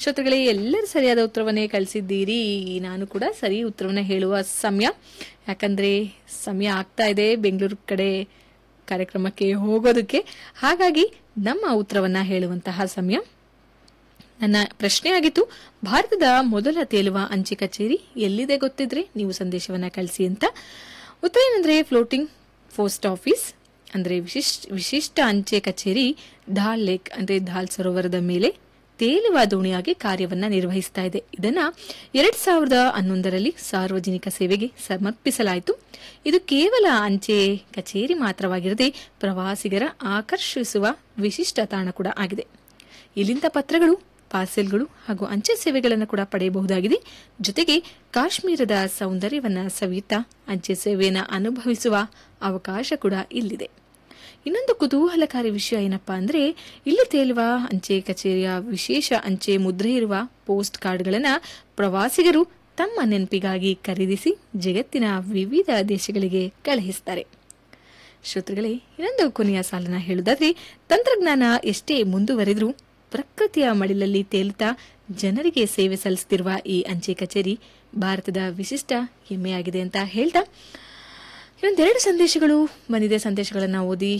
ಶ್ರೋತೃಗಳೇ ಎಲ್ಲರೂ ಸರಿಯಾದ ಉತ್ತರವನ್ನೇ ಕಳಿಸಿದ್ದೀರಿ ನಾನು ಕೂಡ ಸರಿ ಉತ್ತರವನ್ನ ಹೇಳುವ ಸಮಯ ಯಾಕಂದ್ರೆ ಸಮಯ ಆಗ್ತಾ ಇದೆ ಬೆಂಗಳೂರು ಕಡೆ ಕಾರ್ಯಕ್ರಮಕ್ಕೆ ಹೋಗೋದಕ್ಕೆ ಹಾಗಾಗಿ ನಮ್ಮ ಉತ್ತರವನ್ನ ಹೇಳುವಂತಹ ಸಮಯ ನನ್ನ ಪ್ರಶ್ನೆ ಆಗಿತ್ತು ಭಾರತದ ಮೊದಲ ತೇಲುವ ಅಂಚೆ ಕಚೇರಿ ಎಲ್ಲಿದೆ ಗೊತ್ತಿದ್ರೆ ನೀವು ಸಂದೇಶವನ್ನ ಕಳಿಸಿ ಅಂತ ಉತ್ತರ ಏನಂದ್ರೆ ಫ್ಲೋಟಿಂಗ್ ಪೋಸ್ಟ್ ಆಫೀಸ್ ಅಂದ್ರೆ ವಿಶಿಷ್ಟ ವಿಶಿಷ್ಟ ಅಂಚೆ ಕಚೇರಿ ಢಾಲ್ ಲೇಕ್ ಅಂದ್ರೆ ಢಾಲ್ ಸರೋವರದ ಮೇಲೆ ತೇಲುವ ದೋಣಿಯಾಗಿ ಕಾರ್ಯವನ್ನ ನಿರ್ವಹಿಸ್ತಾ ಇದೆ ಇದನ್ನ ಎರಡ್ ಸಾವಿರದ ಹನ್ನೊಂದರಲ್ಲಿ ಸಾರ್ವಜನಿಕ ಸೇವೆಗೆ ಸಮರ್ಪಿಸಲಾಯಿತು ಇದು ಕೇವಲ ಅಂಚೆ ಕಚೇರಿ ಮಾತ್ರವಾಗಿರದೆ ಪ್ರವಾಸಿಗರ ಆಕರ್ಷಿಸುವ ವಿಶಿಷ್ಟ ತಾಣ ಕೂಡ ಆಗಿದೆ ಇಲ್ಲಿಂದ ಪತ್ರಗಳು ಪಾರ್ಸೆಲ್ಗಳು ಹಾಗೂ ಅಂಚೆ ಸೇವೆಗಳನ್ನು ಕೂಡ ಪಡೆಯಬಹುದಾಗಿದೆ ಜೊತೆಗೆ ಕಾಶ್ಮೀರದ ಸೌಂದರ್ಯವನ್ನ ಸವಿಯುತ್ತಾ ಅಂಚೆ ಸೇವೆಯನ್ನು ಅನುಭವಿಸುವ ಅವಕಾಶ ಕೂಡ ಇಲ್ಲಿದೆ ಇನ್ನೊಂದು ಕುತೂಹಲಕಾರಿ ವಿಷಯ ಏನಪ್ಪಾ ಅಂದ್ರೆ ಇಲ್ಲಿ ತೇಲುವ ಅಂಚೆ ಕಚೇರಿಯ ವಿಶೇಷ ಅಂಚೆ ಮುದ್ರೆ ಇರುವ ಪೋಸ್ಟ್ ಕಾರ್ಡ್ಗಳನ್ನು ಪ್ರವಾಸಿಗರು ತಮ್ಮ ನೆನಪಿಗಾಗಿ ಖರೀದಿಸಿ ಜಗತ್ತಿನ ವಿವಿಧ ದೇಶಗಳಿಗೆ ಕಳುಹಿಸ್ತಾರೆ ಶ್ರೋತೃಗಳೇ ಇನ್ನೊಂದು ಕೊನೆಯ ಸಾಲನ್ನ ಹೇಳುವುದಾದ್ರೆ ತಂತ್ರಜ್ಞಾನ ಎಷ್ಟೇ ಮುಂದುವರೆದ್ರೂ ಪ್ರಕೃತಿಯ ಮಡಿಲಲ್ಲಿ ತೇಲುತ್ತಾ ಜನರಿಗೆ ಸೇವೆ ಸಲ್ಲಿಸುತ್ತಿರುವ ಈ ಅಂಚೆ ಕಚೇರಿ ಭಾರತದ ವಿಶಿಷ್ಟ ಹೆಮ್ಮೆಯಾಗಿದೆ ಅಂತ ಹೇಳ್ತಾ ಇನ್ನೊಂದೆರಡು ಸಂದೇಶಗಳು ಬಂದಿದೆ ಸಂದೇಶಗಳನ್ನು ಓದಿ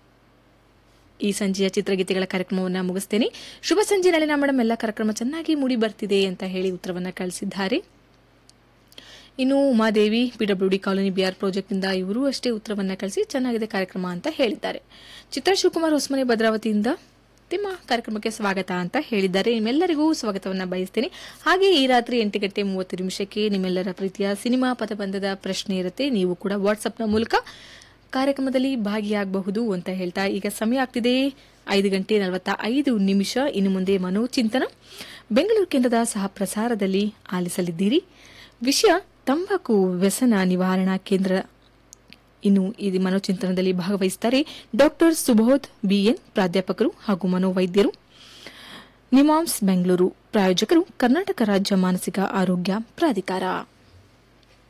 ಈ ಸಂಜೆಯ ಚಿತ್ರಗೀತೆಗಳ ಕಾರ್ಯಕ್ರಮವನ್ನು ಮುಗಿಸ್ತೇನೆ ಶುಭ ಸಂಜೆ ನಳಿನ ಮೇಡಮ್ ಎಲ್ಲ ಕಾರ್ಯಕ್ರಮ ಚೆನ್ನಾಗಿ ಮೂಡಿ ಬರ್ತಿದೆ ಅಂತ ಹೇಳಿ ಉತ್ತರವನ್ನ ಕಳಿಸಿದ್ದಾರೆ ಇನ್ನು Umadevi P W D colony B R ಪ್ರಾಜೆಕ್ಟ್ನಿಂದ ಇವರು ಅಷ್ಟೇ ಉತ್ತರವನ್ನ ಕಳಿಸಿ ಚೆನ್ನಾಗಿದೆ ಕಾರ್ಯಕ್ರಮ ಅಂತ ಹೇಳಿದ್ದಾರೆ ಚಿತ್ರ ಶಿವಕುಮಾರ್ ಹೊಸಮನೆ ಭದ್ರಾವತಿಯಿಂದ ನಿಮ್ಮ ಕಾರ್ಯಕ್ರಮಕ್ಕೆ ಸ್ವಾಗತ ಅಂತ ಹೇಳಿದ್ದಾರೆ ನಿಮ್ಮೆಲ್ಲರಿಗೂ ಸ್ವಾಗತವನ್ನ ಬಯಸ್ತೇನೆ ಹಾಗೆ ಈ ರಾತ್ರಿ ಎಂಟು ಗಂಟೆ ಮೂವತ್ತು ನಿಮಿಷಕ್ಕೆ ನಿಮ್ಮೆಲ್ಲರ ಪ್ರೀತಿಯ ಸಿನಿಮಾ ಪದಬಂಧದ ಪ್ರಶ್ನೆ ಇರುತ್ತೆ ನೀವು ಕೂಡ ವಾಟ್ಸಪ್ನ ಮೂಲಕ ಕಾರ್ಯಕ್ರಮದಲ್ಲಿ ಭಾಗಿಯಾಗಬಹುದು ಅಂತ ಹೇಳ್ತಾ ಈಗ ಸಮಯ ಆಗ್ತಿದೆ ಐದು ಗಂಟೆ ನಲವತ್ತ ಐದು ನಿಮಿಷ ಇನ್ನು ಮುಂದೆ ಮನೋಚಿಂತನ ಬೆಂಗಳೂರು ಕೇಂದ್ರದ ಸಹ ಪ್ರಸಾರದಲ್ಲಿ ಆಲಿಸಲಿದ್ದೀರಿ ವಿಷಯ ತಂಬಾಕು ವ್ಯಸನ ನಿವಾರಣಾ ಕೇಂದ್ರ ಇನ್ನು ಈ ಮನೋಚಿಂತನದಲ್ಲಿ ಭಾಗವಹಿಸುತ್ತಾರೆ ಡಾಕ್ಟರ್ ಸುಬೋಧ್ ಬಿಎನ್ ಪ್ರಾಧ್ಯಾಪಕರು ಹಾಗೂ ಮನೋವೈದ್ಯರು ನಿಮಾಮ್ಸ್ ಬೆಂಗಳೂರು ಪ್ರಾಯೋಜಕರು ಕರ್ನಾಟಕ ರಾಜ್ಯ ಮಾನಸಿಕ ಆರೋಗ್ಯ ಪ್ರಾಧಿಕಾರ